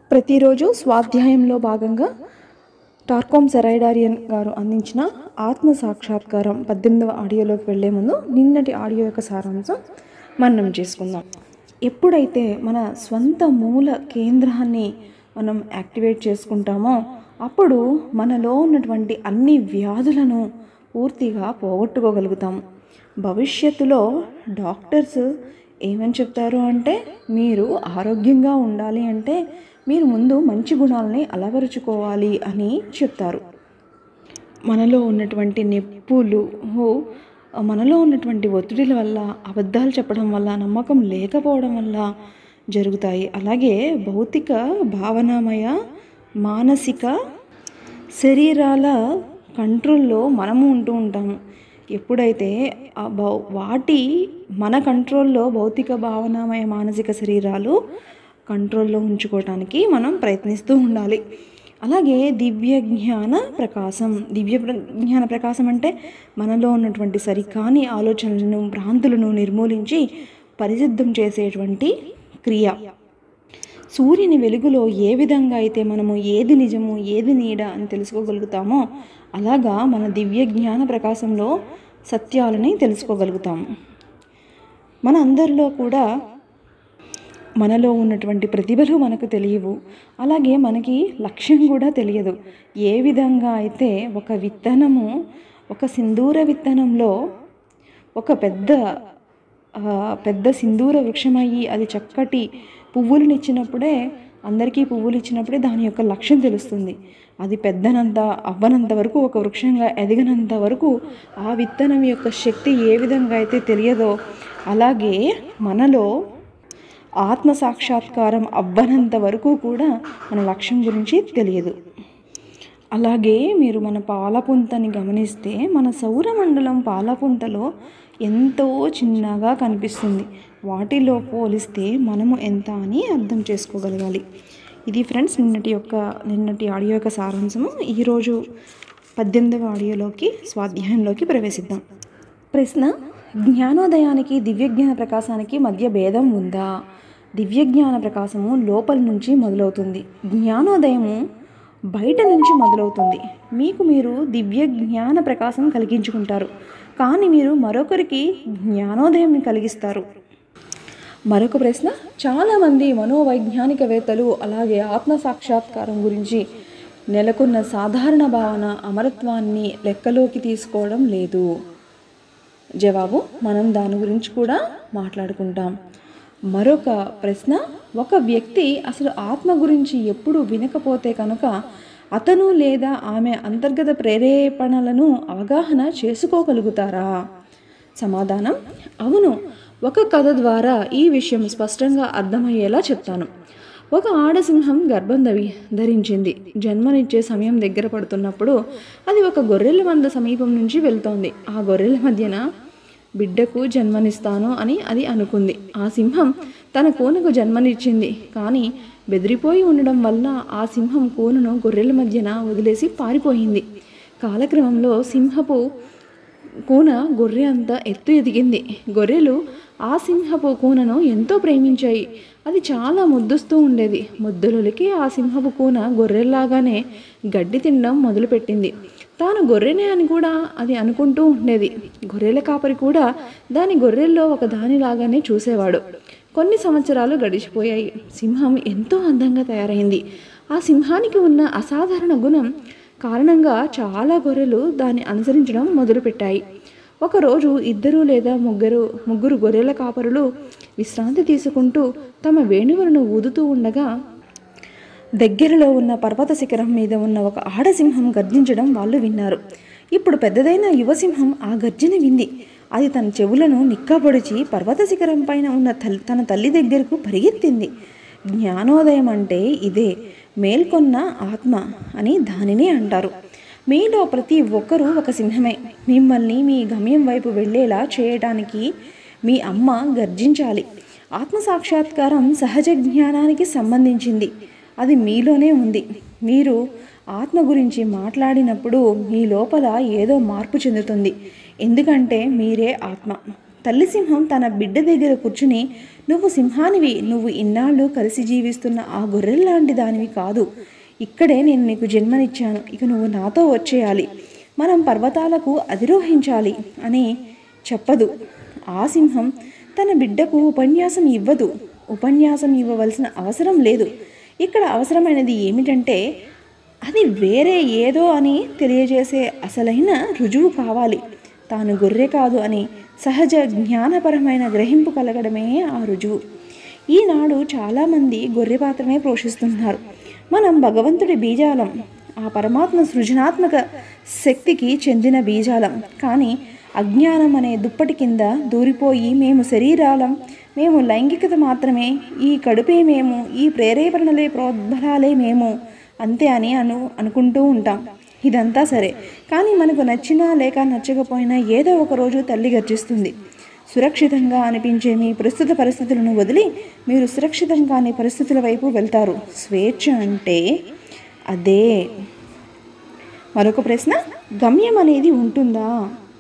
ప్రతిరోజు స్వాధ్యాయంలో భాగంగా టార్కోమ్ సెరైడారియన్ గారు అందించిన ఆత్మ సాక్షాత్కారం పద్దెనిమిదవ ఆడియోలోకి వెళ్లే ముందు నిన్నటి ఆడియో యొక్క సారాంశం మనం చేసుకుందాం ఎప్పుడైతే మన స్వంత మూల కేంద్రాన్ని మనం యాక్టివేట్ చేసుకుంటామో అప్పుడు మనలో ఉన్నటువంటి అన్ని వ్యాధులను పూర్తిగా పోగొట్టుకోగలుగుతాం భవిష్యత్తులో డాక్టర్స్ ఏమని చెప్తారు అంటే మీరు ఆరోగ్యంగా ఉండాలి అంటే మీరు ముందు మంచి గుణాలని అలవరుచుకోవాలి అని చెప్తారు మనలో ఉన్నటువంటి నొప్పులు మనలో ఉన్నటువంటి ఒత్తిడిల వల్ల అబద్ధాలు చెప్పడం వల్ల నమ్మకం లేకపోవడం వల్ల జరుగుతాయి అలాగే భౌతిక భావనామయ మానసిక శరీరాల కంట్రోల్లో మనము ఉంటూ ఉంటాము ఎప్పుడైతే ఆ భౌ వాటి మన కంట్రోల్లో భౌతిక భావనామయ మానసిక శరీరాలు కంట్రోల్లో ఉంచుకోవటానికి మనం ప్రయత్నిస్తూ ఉండాలి అలాగే దివ్య జ్ఞాన ప్రకాశం దివ్య ప్ర- జ్ఞాన ప్రకాశం అంటే మనలో ఉన్నటువంటి సరికాని ఆలోచనలను భ్రాంతులను నిర్మూలించి పరిశుద్ధం చేసేటువంటి క్రియ సూర్యుని వెలుగులో ఏ విధంగా అయితే మనము ఏది నిజము ఏది నీడ అని తెలుసుకోగలుగుతామో అలాగా మన దివ్య జ్ఞాన ప్రకాశంలో సత్యాలని తెలుసుకోగలుగుతాము మన అందరిలో కూడా మనలో ఉన్నటువంటి ప్రతిభలు మనకు తెలియవు అలాగే మనకి లక్ష్యం కూడా తెలియదు ఏ విధంగా అయితే ఒక విత్తనము ఒక సింధూర విత్తనంలో ఒక పెద్ద ఆ, పెద్ద సింధూర వృక్షమయ్యి అది చక్కటి పువ్వులను ఇచ్చినప్పుడే అందరికీ పువ్వులు ఇచ్చినప్పుడే దాని యొక్క లక్ష్యం తెలుస్తుంది అది పెద్దనంత అవ్వనంత వరకు ఒక వృక్షంగా ఎదిగినంత వరకు ఆ విత్తనం యొక్క శక్తి ఏ విధంగా అయితే తెలియదో అలాగే మనలో ఆత్మ సాక్షాత్కారం అవ్వనంత వరకు కూడా మన లక్ష్యం గురించి తెలియదు అలాగే మీరు మన పాలపుంతని గమనిస్తే మన సౌరమండలం పాలపుంతలో ఎంతో చిన్నగా కనిపిస్తుంది వాటిలో పోలిస్తే మనము ఎంత అని అర్థం చేసుకోగలగాలి ఇది ఫ్రెండ్స్ నిన్నటి యొక్క నిన్నటి ఆడియో యొక్క సారాంశము ఈరోజు పద్దెనిమిదవ ఆడియోలోకి స్వాధ్యాయంలోకి ప్రవేశిద్దాం ప్రశ్న జ్ఞానోదయానికి దివ్యజ్ఞాన ప్రకాశానికి మధ్య భేదం ఉందా దివ్యజ్ఞాన ప్రకాశము లోపల నుంచి మొదలవుతుంది జ్ఞానోదయము బయట నుంచి మొదలవుతుంది మీకు మీరు దివ్య జ్ఞాన ప్రకాశం కలిగించుకుంటారు కానీ మీరు మరొకరికి జ్ఞానోదయం కలిగిస్తారు మరొక ప్రశ్న చాలామంది మనోవైజ్ఞానికవేత్తలు అలాగే ఆత్మ సాక్షాత్కారం గురించి నెలకొన్న సాధారణ భావన అమరత్వాన్ని లెక్కలోకి తీసుకోవడం లేదు జవాబు మనం దాని గురించి కూడా మాట్లాడుకుంటాం మరొక ప్రశ్న ఒక వ్యక్తి అసలు ఆత్మ గురించి ఎప్పుడు వినకపోతే కనుక అతను లేదా ఆమె అంతర్గత ప్రేరేపణలను అవగాహన చేసుకోగలుగుతారా సమాధానం అవును ఒక కథ ద్వారా ఈ విషయం స్పష్టంగా అర్థమయ్యేలా చెప్తాను ఒక ఆడసింహం గర్భం దవి ధరించింది జన్మనిచ్చే సమయం దగ్గర పడుతున్నప్పుడు అది ఒక గొర్రెల మంద సమీపం నుంచి వెళ్తోంది ఆ గొర్రెల మధ్యన బిడ్డకు జన్మనిస్తాను అని అది అనుకుంది ఆ సింహం తన కూనకు జన్మనిచ్చింది కానీ బెదిరిపోయి ఉండడం వల్ల ఆ సింహం కూనను గొర్రెల మధ్యన వదిలేసి పారిపోయింది కాలక్రమంలో సింహపు కూన గొర్రె అంత ఎత్తు ఎదిగింది గొర్రెలు ఆ సింహపు కూనను ఎంతో ప్రేమించాయి అది చాలా ముద్దుస్తూ ఉండేది ముద్దులకి ఆ సింహపు కూన గొర్రెల్లాగానే గడ్డి తినడం మొదలుపెట్టింది తాను గొర్రెనే అని కూడా అది అనుకుంటూ ఉండేది గొర్రెల కాపరి కూడా దాని గొర్రెల్లో ఒక దానిలాగానే చూసేవాడు కొన్ని సంవత్సరాలు గడిచిపోయాయి సింహం ఎంతో అందంగా తయారైంది ఆ సింహానికి ఉన్న అసాధారణ గుణం కారణంగా చాలా గొర్రెలు దాన్ని అనుసరించడం మొదలుపెట్టాయి ఒకరోజు ఇద్దరు లేదా ముగ్గురు ముగ్గురు గొర్రెల కాపరులు విశ్రాంతి తీసుకుంటూ తమ వేణువులను ఊదుతూ ఉండగా దగ్గరలో ఉన్న పర్వత శిఖరం మీద ఉన్న ఒక ఆడసింహం గర్జించడం వాళ్ళు విన్నారు ఇప్పుడు పెద్దదైన యువసింహం ఆ గర్జన వింది అది తన చెవులను నిక్కబొడిచి పర్వత శిఖరం పైన ఉన్న తల్- తన తల్లి దగ్గరకు పరిగెత్తింది జ్ఞానోదయం అంటే ఇదే మేల్కొన్న ఆత్మ అని దానినే అంటారు మీలో ప్రతి ఒక్కరూ ఒక సింహమే మిమ్మల్ని మీ గమ్యం వైపు వెళ్ళేలా చేయడానికి మీ అమ్మ గర్జించాలి ఆత్మ సాక్షాత్కారం సహజ జ్ఞానానికి సంబంధించింది అది మీలోనే ఉంది మీరు ఆత్మ గురించి మాట్లాడినప్పుడు మీ లోపల ఏదో మార్పు చెందుతుంది ఎందుకంటే మీరే ఆత్మ తల్లి సింహం తన బిడ్డ దగ్గర కూర్చుని నువ్వు సింహానివి నువ్వు ఇన్నాళ్ళు కలిసి జీవిస్తున్న ఆ గొర్రెల్లాంటి దానివి కాదు ఇక్కడే నేను నీకు జన్మనిచ్చాను ఇక నువ్వు నాతో వచ్చేయాలి మనం పర్వతాలకు అధిరోహించాలి అని చెప్పదు ఆ సింహం తన బిడ్డకు ఉపన్యాసం ఇవ్వదు ఉపన్యాసం ఇవ్వవలసిన అవసరం లేదు ఇక్కడ అవసరమైనది ఏమిటంటే అది వేరే ఏదో అని తెలియజేసే అసలైన రుజువు కావాలి తాను గొర్రె కాదు అని సహజ జ్ఞానపరమైన గ్రహింపు కలగడమే ఆ రుజువు ఈనాడు చాలామంది గొర్రె పాత్రనే పోషిస్తున్నారు మనం భగవంతుడి బీజాలం ఆ పరమాత్మ సృజనాత్మక శక్తికి చెందిన బీజాలం కానీ అజ్ఞానం అనే దుప్పటి కింద దూరిపోయి మేము శరీరాలం మేము లైంగికత మాత్రమే ఈ కడుపే మేము ఈ ప్రేరేపణలే ప్రోద్బలాలే మేము అంతే అని అను అనుకుంటూ ఉంటాం ఇదంతా సరే కానీ మనకు నచ్చినా లేక నచ్చకపోయినా ఏదో ఒక రోజు తల్లి గర్జిస్తుంది సురక్షితంగా అనిపించే మీ ప్రస్తుత పరిస్థితులను వదిలి మీరు సురక్షితం కాని పరిస్థితుల వైపు వెళ్తారు స్వేచ్ఛ అంటే అదే మరొక ప్రశ్న గమ్యం అనేది ఉంటుందా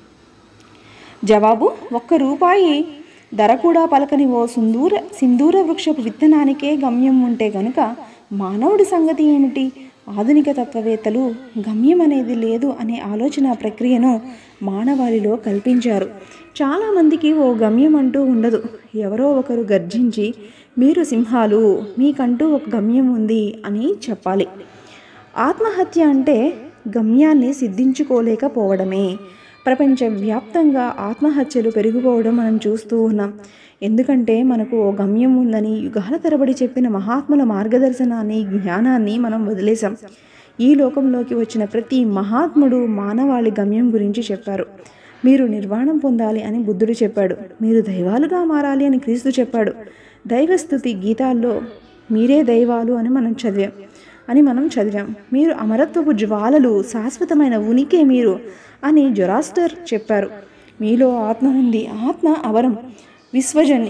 జవాబు ఒక్క రూపాయి ధర కూడా పలకని ఓ సింధూర సింధూర వృక్షపు విత్తనానికే గమ్యం ఉంటే గనుక మానవుడి సంగతి ఏమిటి ఆధునిక తత్వవేత్తలు గమ్యం అనేది లేదు అనే ఆలోచన ప్రక్రియను మానవాళిలో కల్పించారు చాలామందికి ఓ గమ్యం అంటూ ఉండదు ఎవరో ఒకరు గర్జించి మీరు సింహాలు మీకంటూ ఒక గమ్యం ఉంది అని చెప్పాలి ఆత్మహత్య అంటే గమ్యాన్ని సిద్ధించుకోలేకపోవడమే ప్రపంచవ్యాప్తంగా ఆత్మహత్యలు పెరిగిపోవడం మనం చూస్తూ ఉన్నాం ఎందుకంటే మనకు ఓ గమ్యం ఉందని యుగాల తరబడి చెప్పిన మహాత్ముల మార్గదర్శనాన్ని జ్ఞానాన్ని మనం వదిలేశాం ఈ లోకంలోకి వచ్చిన ప్రతి మహాత్ముడు మానవాళి గమ్యం గురించి చెప్పారు మీరు నిర్వాణం పొందాలి అని బుద్ధుడు చెప్పాడు మీరు దైవాలుగా మారాలి అని క్రీస్తు చెప్పాడు దైవస్థుతి గీతాల్లో మీరే దైవాలు అని మనం చదివాం అని మనం చదివాం మీరు అమరత్వపు జ్వాలలు శాశ్వతమైన ఉనికే మీరు అని జొరాస్టర్ చెప్పారు మీలో ఆత్మ ఉంది ఆత్మ అవరం విశ్వజని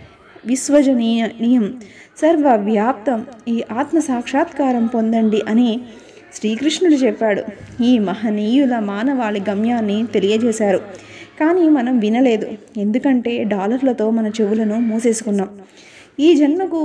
విశ్వజనీయం సర్వవ్యాప్తం ఈ ఆత్మ సాక్షాత్కారం పొందండి అని శ్రీకృష్ణుడు చెప్పాడు ఈ మహనీయుల మానవాళి గమ్యాన్ని తెలియజేశారు కానీ మనం వినలేదు ఎందుకంటే డాలర్లతో మన చెవులను మూసేసుకున్నాం ఈ జన్మకు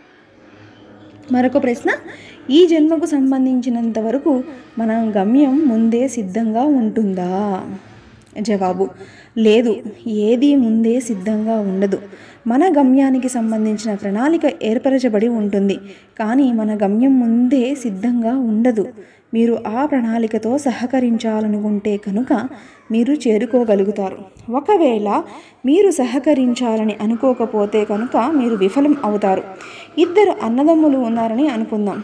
మరొక ప్రశ్న ఈ జన్మకు సంబంధించినంత వరకు మన గమ్యం ముందే సిద్ధంగా ఉంటుందా జవాబు లేదు ఏది ముందే సిద్ధంగా ఉండదు మన గమ్యానికి సంబంధించిన ప్రణాళిక ఏర్పరచబడి ఉంటుంది కానీ మన గమ్యం ముందే సిద్ధంగా ఉండదు మీరు ఆ ప్రణాళికతో సహకరించాలనుకుంటే కనుక మీరు చేరుకోగలుగుతారు ఒకవేళ మీరు సహకరించాలని అనుకోకపోతే కనుక మీరు విఫలం అవుతారు ఇద్దరు అన్నదమ్ములు ఉన్నారని అనుకుందాం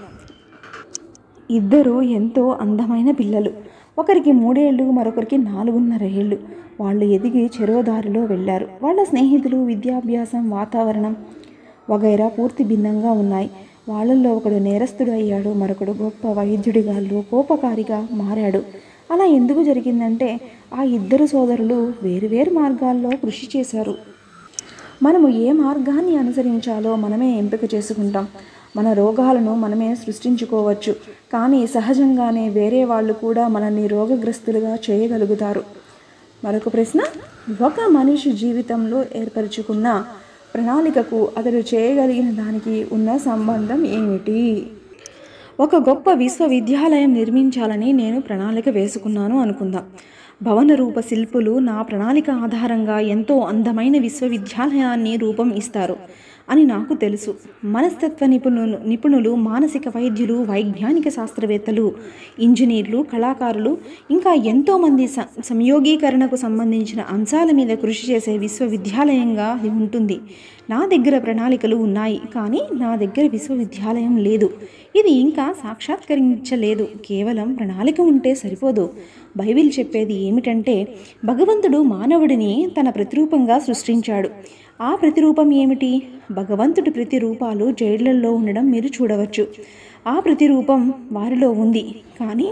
ఇద్దరు ఎంతో అందమైన పిల్లలు ఒకరికి మూడేళ్ళు మరొకరికి నాలుగున్నర ఏళ్ళు వాళ్ళు ఎదిగి చెరోదారిలో వెళ్ళారు వాళ్ళ స్నేహితులు విద్యాభ్యాసం వాతావరణం వగైరా పూర్తి భిన్నంగా ఉన్నాయి వాళ్ళల్లో ఒకడు నేరస్తుడు అయ్యాడు మరొకడు గొప్ప వైద్యుడిగా లోకోపకారిగా మారాడు అలా ఎందుకు జరిగిందంటే ఆ ఇద్దరు సోదరులు వేరువేరు మార్గాల్లో కృషి చేశారు మనము ఏ మార్గాన్ని అనుసరించాలో మనమే ఎంపిక చేసుకుంటాం మన రోగాలను మనమే సృష్టించుకోవచ్చు కానీ సహజంగానే వేరే వాళ్ళు కూడా మనల్ని రోగగ్రస్తులుగా చేయగలుగుతారు మరొక ప్రశ్న ఒక మనిషి జీవితంలో ఏర్పరచుకున్న ప్రణాళికకు అతడు చేయగలిగిన దానికి ఉన్న సంబంధం ఏమిటి ఒక గొప్ప విశ్వవిద్యాలయం నిర్మించాలని నేను ప్రణాళిక వేసుకున్నాను అనుకుందాం భవన రూప శిల్పులు నా ప్రణాళిక ఆధారంగా ఎంతో అందమైన విశ్వవిద్యాలయాన్ని రూపం ఇస్తారు అని నాకు తెలుసు మనస్తత్వ నిపుణులు నిపుణులు మానసిక వైద్యులు వైజ్ఞానిక శాస్త్రవేత్తలు ఇంజనీర్లు కళాకారులు ఇంకా ఎంతోమంది స సంయోగీకరణకు సంబంధించిన అంశాల మీద కృషి చేసే విశ్వవిద్యాలయంగా అది ఉంటుంది నా దగ్గర ప్రణాళికలు ఉన్నాయి కానీ నా దగ్గర విశ్వవిద్యాలయం లేదు ఇది ఇంకా సాక్షాత్కరించలేదు కేవలం ప్రణాళిక ఉంటే సరిపోదు బైబిల్ చెప్పేది ఏమిటంటే భగవంతుడు మానవుడిని తన ప్రతిరూపంగా సృష్టించాడు ఆ ప్రతిరూపం ఏమిటి భగవంతుడి ప్రతిరూపాలు జైళ్లలో ఉండడం మీరు చూడవచ్చు ఆ ప్రతిరూపం వారిలో ఉంది కానీ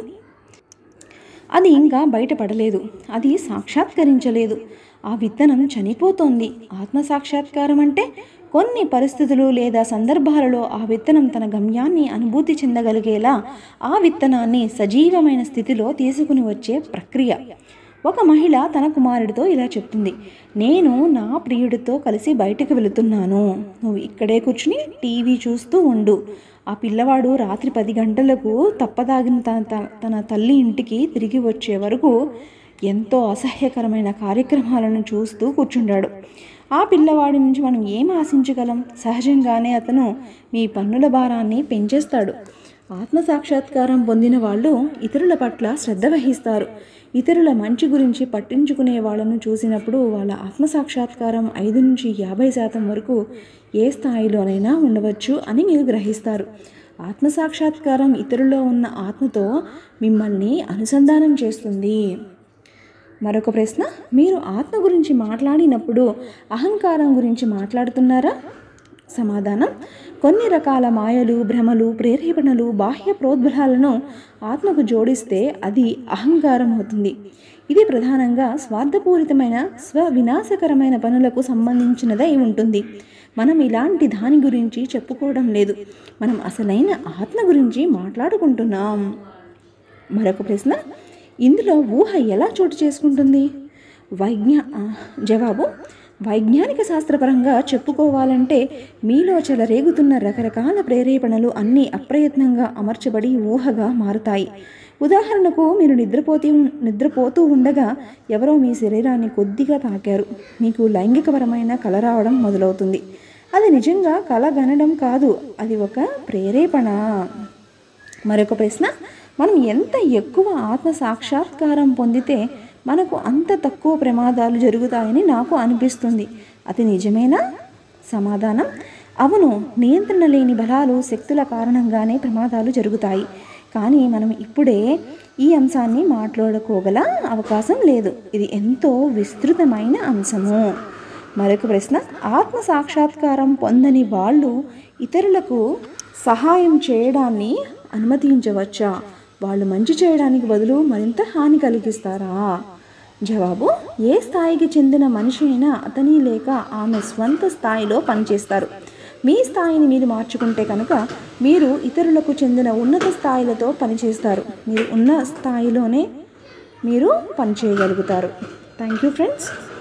అది ఇంకా బయటపడలేదు అది సాక్షాత్కరించలేదు ఆ విత్తనం చనిపోతోంది ఆత్మ సాక్షాత్కారం అంటే కొన్ని పరిస్థితులు లేదా సందర్భాలలో ఆ విత్తనం తన గమ్యాన్ని అనుభూతి చెందగలిగేలా ఆ విత్తనాన్ని సజీవమైన స్థితిలో తీసుకుని వచ్చే ప్రక్రియ ఒక మహిళ తన కుమారుడితో ఇలా చెప్తుంది నేను నా ప్రియుడితో కలిసి బయటకు వెళుతున్నాను నువ్వు ఇక్కడే కూర్చుని టీవీ చూస్తూ ఉండు ఆ పిల్లవాడు రాత్రి పది గంటలకు తప్పదాగిన తన త- తన తల్లి ఇంటికి తిరిగి వచ్చే వరకు ఎంతో అసహ్యకరమైన కార్యక్రమాలను చూస్తూ కూర్చుంటాడు ఆ పిల్లవాడి నుంచి మనం ఏం ఆశించగలం సహజంగానే అతను మీ పన్నుల భారాన్ని పెంచేస్తాడు ఆత్మ సాక్షాత్కారం పొందిన వాళ్ళు ఇతరుల పట్ల శ్రద్ధ వహిస్తారు ఇతరుల మంచి గురించి పట్టించుకునే వాళ్ళను చూసినప్పుడు వాళ్ళ ఆత్మ సాక్షాత్కారం ఐదు నుంచి యాభై శాతం వరకు ఏ స్థాయిలోనైనా ఉండవచ్చు అని మీరు గ్రహిస్తారు ఆత్మ సాక్షాత్కారం ఇతరులో ఉన్న ఆత్మతో మిమ్మల్ని అనుసంధానం చేస్తుంది మరొక ప్రశ్న మీరు ఆత్మ గురించి మాట్లాడినప్పుడు అహంకారం గురించి మాట్లాడుతున్నారా సమాధానం కొన్ని రకాల మాయలు భ్రమలు ప్రేరేపణలు బాహ్య ప్రోద్బలాలను ఆత్మకు జోడిస్తే అది అహంకారం అవుతుంది ఇది ప్రధానంగా స్వార్థపూరితమైన స్వ వినాశకరమైన పనులకు సంబంధించినదై ఉంటుంది మనం ఇలాంటి దాని గురించి చెప్పుకోవడం లేదు మనం అసలైన ఆత్మ గురించి మాట్లాడుకుంటున్నాం మరొక ప్రశ్న ఇందులో ఊహ ఎలా చోటు చేసుకుంటుంది వైజ్ఞా ఆ, జవాబు వైజ్ఞానిక శాస్త్రపరంగా చెప్పుకోవాలంటే మీలో చెలరేగుతున్న రకరకాల ప్రేరేపణలు అన్నీ అప్రయత్నంగా అమర్చబడి ఊహగా మారుతాయి ఉదాహరణకు మీరు నిద్రపోతూ నిద్రపోతూ ఉండగా ఎవరో మీ శరీరాన్ని కొద్దిగా తాకారు మీకు లైంగికపరమైన కల రావడం మొదలవుతుంది అది నిజంగా కల గనడం కాదు అది ఒక ప్రేరేపణ మరొక ప్రశ్న మనం ఎంత ఎక్కువ ఆత్మ సాక్షాత్కారం పొందితే మనకు అంత తక్కువ ప్రమాదాలు జరుగుతాయని నాకు అనిపిస్తుంది అది నిజమేనా సమాధానం అవును నియంత్రణ లేని బలాలు శక్తుల కారణంగానే ప్రమాదాలు జరుగుతాయి కానీ మనం ఇప్పుడే ఈ అంశాన్ని మాట్లాడుకోగల అవకాశం లేదు ఇది ఎంతో విస్తృతమైన అంశము మరొక ప్రశ్న ఆత్మ సాక్షాత్కారం పొందని వాళ్ళు ఇతరులకు సహాయం చేయడాన్ని అనుమతించవచ్చా వాళ్ళు మంచి చేయడానికి బదులు మరింత హాని కలిగిస్తారా జవాబు ఏ స్థాయికి చెందిన మనిషి అయినా అతని లేక ఆమె స్వంత స్థాయిలో పనిచేస్తారు మీ స్థాయిని మీరు మార్చుకుంటే కనుక మీరు ఇతరులకు చెందిన ఉన్నత స్థాయిలతో పనిచేస్తారు మీరు ఉన్న స్థాయిలోనే మీరు పనిచేయగలుగుతారు థ్యాంక్ యూ ఫ్రెండ్స్